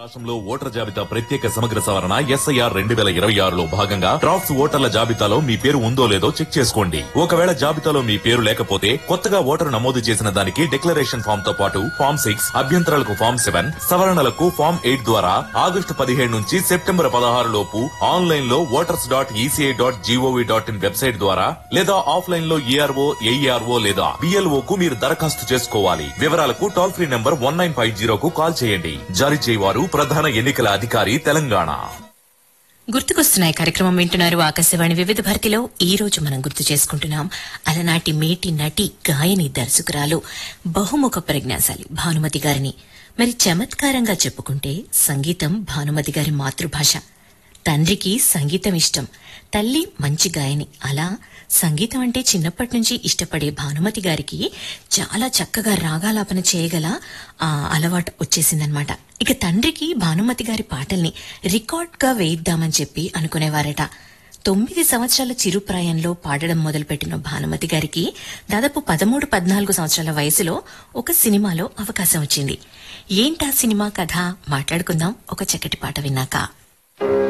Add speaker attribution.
Speaker 1: రాష్ట్రంలో ఓటర్ జాబితా ప్రత్యేక సమగ్ర సవరణ ఎస్ఐఆర్ రెండు వేల ఇరవై ఆరులో భాగంగా డ్రాఫ్ట్స్ ఓటర్ల జాబితాలో మీ పేరు ఉందో లేదో చెక్ చేసుకోండి ఒకవేళ జాబితాలో మీ పేరు లేకపోతే కొత్తగా ఓటరు నమోదు చేసిన దానికి డిక్లరేషన్ ఫామ్ తో పాటు ఫామ్ సిక్స్ అభ్యంతరాలకు ఫామ్ సెవెన్ సవరణలకు ఫామ్ ఎయిట్ ద్వారా ఆగస్టు పదిహేడు నుంచి సెప్టెంబర్ పదహారు లోపు ఆన్లైన్ లో voters dot ECI dot GOV dot in website ద్వారా లేదా ఆఫ్లైన్ లో ఏఆర్ఓ ఏఈఆర్ఓ లేదా బిఎల్ఓ కు మీరు దరఖాస్తు చేసుకోవాలి వివరాలకు toll free number one nine five జీరోకు కాల్ చేయండి జారీ చేయవారు ప్రధాన ఎన్నికల అధికారి తెలంగాణ
Speaker 2: గుర్తుకొస్తున్నాయి కార్యక్రమం వింటున్నారు ఆకాశవాణి వివిధ భారతిలో ఈ రోజు మనం గుర్తు చేసుకుంటున్నాం అలనాటి మేటి నటి గాయని దర్శకురాలు బహుముఖ ప్రజ్ఞాశాలి భానుమతి గారిని మరి చమత్కారంగా చెప్పుకుంటే సంగీతం భానుమతి గారి మాతృభాష తండ్రికి సంగీతం ఇష్టం తల్లి మంచి గాయని అలా సంగీతం అంటే చిన్నప్పటి నుంచి ఇష్టపడే భానుమతి గారికి చాలా చక్కగా రాగాలాపన చేయగల ఆ అలవాటు వచ్చేసిందనమాట ఇక తండ్రికి భానుమతి గారి పాటల్ని రికార్డ్ గా వేయిద్దామని చెప్పి అనుకునేవారట తొమ్మిది సంవత్సరాల చిరుప్రాయంలో పాడడం మొదలుపెట్టిన భానుమతి గారికి దాదాపు పదమూడు పద్నాలుగు సంవత్సరాల వయసులో ఒక సినిమాలో అవకాశం వచ్చింది ఏంటా సినిమా కథ మాట్లాడుకుందాం ఒక చక్కటి పాట విన్నాక